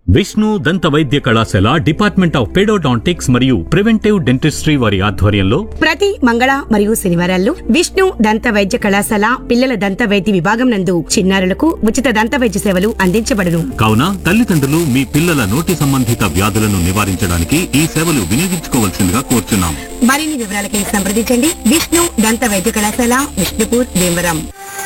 విష్ణు దంత వైద్య కళాశాల డిపార్ట్మెంట్ ఆఫ్ పెడోడాంటిక్స్ మరియు ప్రివెంటివ్ డెంటిస్ట్రీ వారి ఆధ్వర్యంలో ప్రతి మంగళ మరియు శనివారాల్లో విష్ణు దంత వైద్య కళాశాల పిల్లల దంత వైద్య విభాగం నందు చిన్నారులకు ఉచిత దంత వైద్య సేవలు అందించబడును కావున తల్లిదండ్రులు మీ పిల్లల నోటి సంబంధిత వ్యాధులను నివారించడానికి ఈ సేవలు వినియోగించుకోవాల్సిందిగా కోరుచున్నాం మరిన్ని వివరాలకై సంప్రదించండి విష్ణు దంత వైద్య కళాశాల విష్ణుపూర్ భీమవరం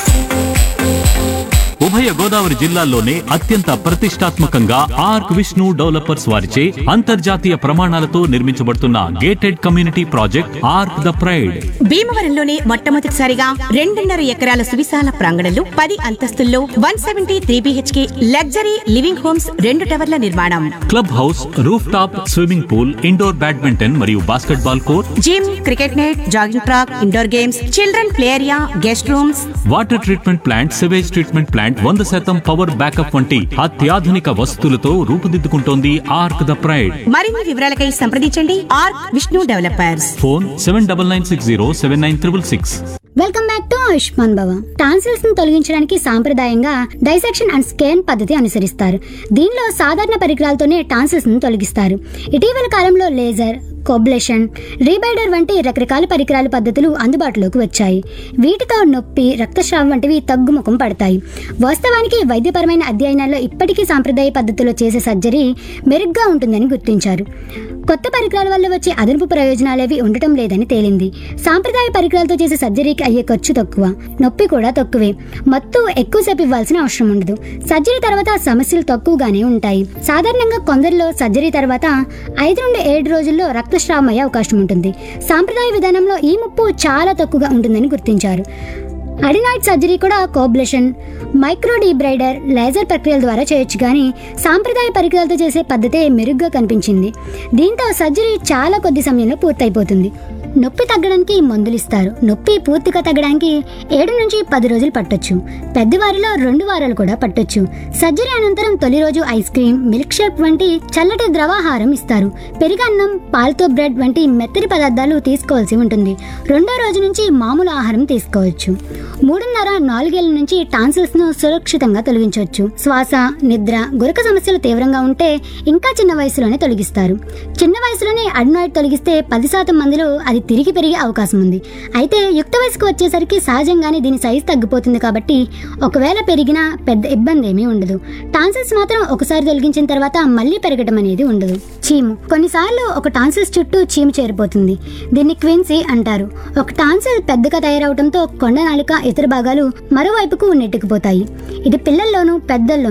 ఉభయ గోదావరి జిల్లాల్లోనే అత్యంత ప్రతిష్టాత్మకంగా ఆర్క్ విష్ణు డెవలపర్స్ వారిచే అంతర్జాతీయ ప్రమాణాలతో నిర్మించబడుతున్న gated community project Arc the pride భీమవరంలోనే మొట్టమొదటిసారిగా రెండున్నర ఎకరాల సువిశాల ప్రాంగణంలో పది అంతస్తుల్లో one seventy three BHK luxury living homes రెండు టవర్ల నిర్మాణం club house roof top swimming pool indoor badminton మరియు basketball court gym cricket net jogging track indoor games children play area guest rooms water treatment plant sewage treatment plant వంద శాతం power backup వంటి అత్యాధునిక వసతులతో రూపుదిద్దుకుంటోంది arc the pride మరిన్ని వివరాలకై సంప్రదించండి R Vishnu developers phone seven double nine six zero seven nine triple six welcome back to Ayushman Bhava tonsils ను తొలగించడానికి సాంప్రదాయంగా డైసెక్షన్ అండ్ స్కేన్ పద్ధతి అనుసరిస్తారు దీనిలో సాధారణ పరికరాలతోనే టాన్సిల్స్ ను తొలగిస్తారు ఇటీవల కాలంలో లేజర్ కోబ్లేషన్ రీబైడర్ వంటి రకరకాల పరికరాల పద్ధతులు అందుబాటులోకి వచ్చాయి వీటితో నొప్పి రక్తస్రావం వంటివి తగ్గుముఖం పడతాయి వాస్తవానికి వైద్యపరమైన అధ్యయనాల్లో ఇప్పటికీ సాంప్రదాయ పద్ధతిలో చేసే సర్జరీ మెరుగ్గా ఉంటుందని గుర్తించారు కొత్త పరికరాల వల్ల వచ్చే అదనపు ప్రయోజనాలేవి ఉండటం లేదని తేలింది సాంప్రదాయ పరికరాలతో చేసే సర్జరీకి అయ్యే ఖర్చు తక్కువ నొప్పి కూడా తక్కువే మత్తు ఎక్కువసేపు ఇవ్వాల్సిన అవసరం ఉండదు సర్జరీ తర్వాత సమస్యలు తక్కువగానే ఉంటాయి సాధారణంగా కొందరిలో సర్జరీ తర్వాత ఐదు నుండి ఏడు రోజుల్లో రక్తస్రావం అయ్యే అవకాశం ఉంటుంది సాంప్రదాయ విధానంలో ఈ ముప్పు చాలా తక్కువగా ఉంటుందని గుర్తించారు అడినాయిడ్ సర్జరీ కూడా కోబ్లేషన్ మైక్రో డీబ్రైడర్ లేజర్ ప్రక్రియల ద్వారా చేయొచ్చు కానీ సాంప్రదాయ పరికరాలతో చేసే పద్ధతే మెరుగ్గా కనిపించింది దీంతో సర్జరీ చాలా కొద్ది సమయంలో పూర్తయిపోతుంది నొప్పి తగ్గడానికి మందులు ఇస్తారు నొప్పి పూర్తిగా తగ్గడానికి ఏడు నుంచి పది రోజులు పట్టొచ్చు పెద్దవారిలో రెండు వారాలు కూడా పట్టొచ్చు సర్జరీ అనంతరం తొలి రోజు ఐస్ క్రీమ్ మిల్క్ షేక్ వంటి చల్లటి ద్రవాహారం ఇస్తారు పెరుగన్నం పాలతో బ్రెడ్ వంటి మెత్తటి పదార్థాలు తీసుకోవాల్సి ఉంటుంది రెండో రోజు నుంచి మామూలు ఆహారం తీసుకోవచ్చు మూడున్నర నాలుగేళ్ల నుంచి టాన్సిల్స్ ను సురక్షితంగా తొలగించవచ్చు శ్వాస నిద్ర గురక సమస్యలు తీవ్రంగా ఉంటే ఇంకా చిన్న వయసులోనే తొలగిస్తారు చిన్న వయసులోనే అడినాయిడ్ తొలగిస్తే పది శాతం మందిలో అది తిరిగి పెరిగే అవకాశం ఉంది అయితే యుక్త వయసుకు వచ్చేసరికి సహజంగానే దీని సైజు తగ్గిపోతుంది కాబట్టి ఒకవేళ పెరిగినా పెద్ద ఇబ్బంది ఏమీ ఉండదు టాన్సిల్స్ మాత్రం ఒకసారి తొలగించిన తర్వాత మళ్ళీ పెరగడం అనేది ఉండదు చీము కొన్నిసార్లు ఒక టాన్సిల్స్ చుట్టూ చీము చేరిపోతుంది దీన్ని క్విన్సీ అంటారు ఒక టాన్సిల్ పెద్దగా తయారవడంతో కొండ నాలుక ఇతర భాగాలు మరోవైపుకు నెట్టుకుపోతాయి ఇది పిల్లల్లోనూ పెద్దల్లోనూ